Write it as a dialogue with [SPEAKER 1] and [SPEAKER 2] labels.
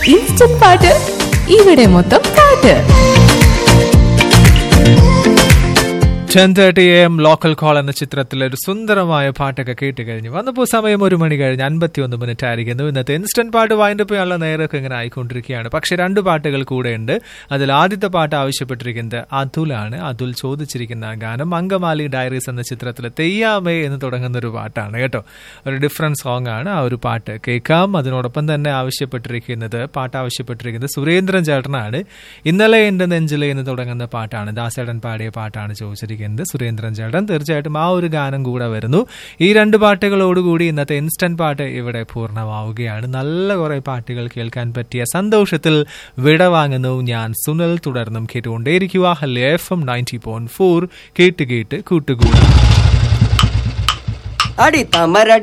[SPEAKER 1] instant പാട്ട് ഇവിടെ മൊത്തം പാട്ട്
[SPEAKER 2] ten thirty A M local call എന്ന ചിത്രത്തിലെ ഒരു സുന്ദരമായ പാട്ടൊക്കെ കേട്ട് കഴിഞ്ഞു വന്നപ്പോൾ സമയം ഒരു മണി കഴിഞ്ഞ് അൻപത്തി ഒന്ന് മിനിറ്റ് ആയിരിക്കുന്നു ഇന്നത്തെ ഇൻസ്റ്റന്റ് പാട്ട് വൈൻഡപ്പ് ചെയ്യാനുള്ള നേരമൊക്കെ ഇങ്ങനെ ആയിക്കൊണ്ടിരിക്കുകയാണ് പക്ഷെ രണ്ട് പാട്ടുകൾ കൂടെ ഉണ്ട് അതിൽ ആദ്യത്തെ പാട്ട് ആവശ്യപ്പെട്ടിരിക്കുന്നത് അതുലാണ് അതുൽ ചോദിച്ചിരിക്കുന്ന ആ ഗാനം അങ്കമാലി ഡയറീസ് എന്ന ചിത്രത്തിലെ തെയ്യാമേ എന്ന് തുടങ്ങുന്ന ഒരു പാട്ടാണ് കേട്ടോ ഒരു ഡിഫറെന്റ് സോങ് ആണ് ആ ഒരു പാട്ട് കേൾക്കാം അതിനോടൊപ്പം തന്നെ ആവശ്യപ്പെട്ടിരിക്കുന്നത് പാട്ട് ആവശ്യപ്പെട്ടിരിക്കുന്നത് സുരേന്ദ്രൻ ചേട്ടനാണ് ഇന്നലെ എന്റെ നെഞ്ചിലെ എന്ന് തുടങ്ങുന്ന പാട്ടാണ് ദാസേടൻ പാടിയ പാട്ടാണ് ചോദിച്ചിരിക്കുന്നത് സുരേന്ദ്രൻ ചേട്ടൻ തീർച്ചയായിട്ടും ആ ഒരു ഗാനം കൂടെ വരുന്നു ഈ രണ്ട് പാട്ടുകളോടുകൂടി ഇന്നത്തെ ഇൻസ്റ്റന്റ് പാട്ട് ഇവിടെ പൂർണ്ണമാവുകയാണ് നല്ല കുറെ പാട്ടുകൾ കേൾക്കാൻ പറ്റിയ സന്തോഷത്തിൽ വിട വാങ്ങുന്നു ഞാൻ സുനിൽ തുടർന്നും കേട്ടുകൊണ്ടേയിരിക്കുക hello F M ninety point four കേട്ട് കേട്ട് കൂട്ടുകൂടാ
[SPEAKER 3] അടി തമര